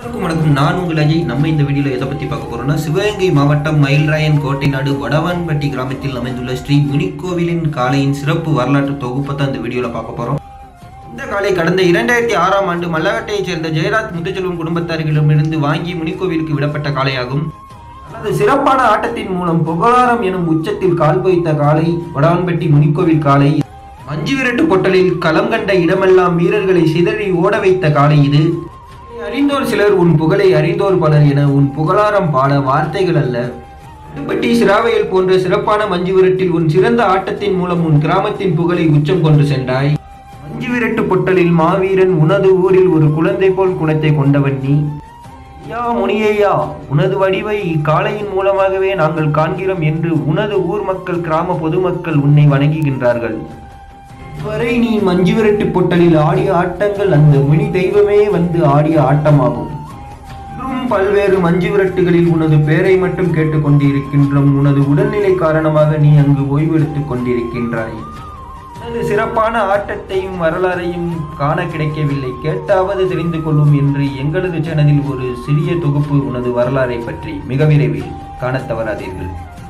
அனைவருக்கும் வணக்கம் நான் உங்கள் அஜய் நம்ம இந்த வீடியோவில் எதை பற்றி பார்க்க போறோம்னா சிவகங்கை மாவட்டம் மயில்ராயன் கோட்டை நாடு வடவான்பட்டி கிராமத்தில் அமைந்துள்ள ஸ்ரீ முனிக்கோவிலின் காளையின் சிறப்பு வரலாற்று தொகுப்பை தான் இந்த வீடியோவில் பார்க்க போறோம் இந்த காளை கடந்த இரண்டாயிரத்தி ஆறாம் ஆண்டு மல்லவட்டையைச் சேர்ந்த ஜெயராஜ் முத்துச்செல்வம் குடும்பத்தார்களிடமிருந்து வாங்கி முனிக்கோவிலுக்கு விடப்பட்ட காளையாகும் தனது சிறப்பான ஆட்டத்தின் மூலம் புகழாரம் எனும் உச்சத்தில் கால் வைத்த காளை வடவான்பட்டி முனிக்கோவில் காளை மஞ்சு விரட்டு பொட்டலில் களம் கண்ட இடமெல்லாம் வீரர்களை சிதறி ஓட வைத்த காளை இது அறிந்தோர் சிலர் உன் புகழை அறிந்தோர் பலர் என உன் புகழாரம் பாட வார்த்தைகள் அல்ல பட்டி சிராவையில் போன்ற சிறப்பான மஞ்சு விரட்டில் உன் சிறந்த ஆட்டத்தின் மூலம் உன் கிராமத்தின் புகழை உச்சம் கொண்டு சென்றாய் மஞ்சு விரட்டு பொட்டலில் மாவீரன் உனது ஊரில் ஒரு குழந்தை போல் குணத்தை கொண்டவன் நீ ஐயா முனியையா உனது வடிவை இக்காளையின் மூலமாகவே நாங்கள் காண்கிறோம் என்று உனது ஊர் மக்கள் கிராம பொதுமக்கள் உன்னை வணங்குகின்றார்கள் வரை நீ மஞ்சு விரட்டு பொட்டலில் ஆடிய ஆட்டங்கள் அந்த முனி தெய்வமே வந்து ஆடிய ஆட்டமாகும் இன்றும் பல்வேறு மஞ்சு விரட்டுகளில் உனது பெயரை மட்டும் கேட்டுக்கொண்டிருக்கின்றோம் உனது உடல்நிலை காரணமாக நீ அங்கு ஓய்வெடுத்துக் கொண்டிருக்கின்றாய் உனது சிறப்பான ஆட்டத்தையும் வரலாறையும் காண கிடைக்கவில்லை கேட்டாவது தெரிந்து கொள்ளும் என்று எங்களது சேனலில் ஒரு சிறிய தொகுப்பு உனது வரலாறை பற்றி மிக விரைவில் காணத் தவறாதீர்கள்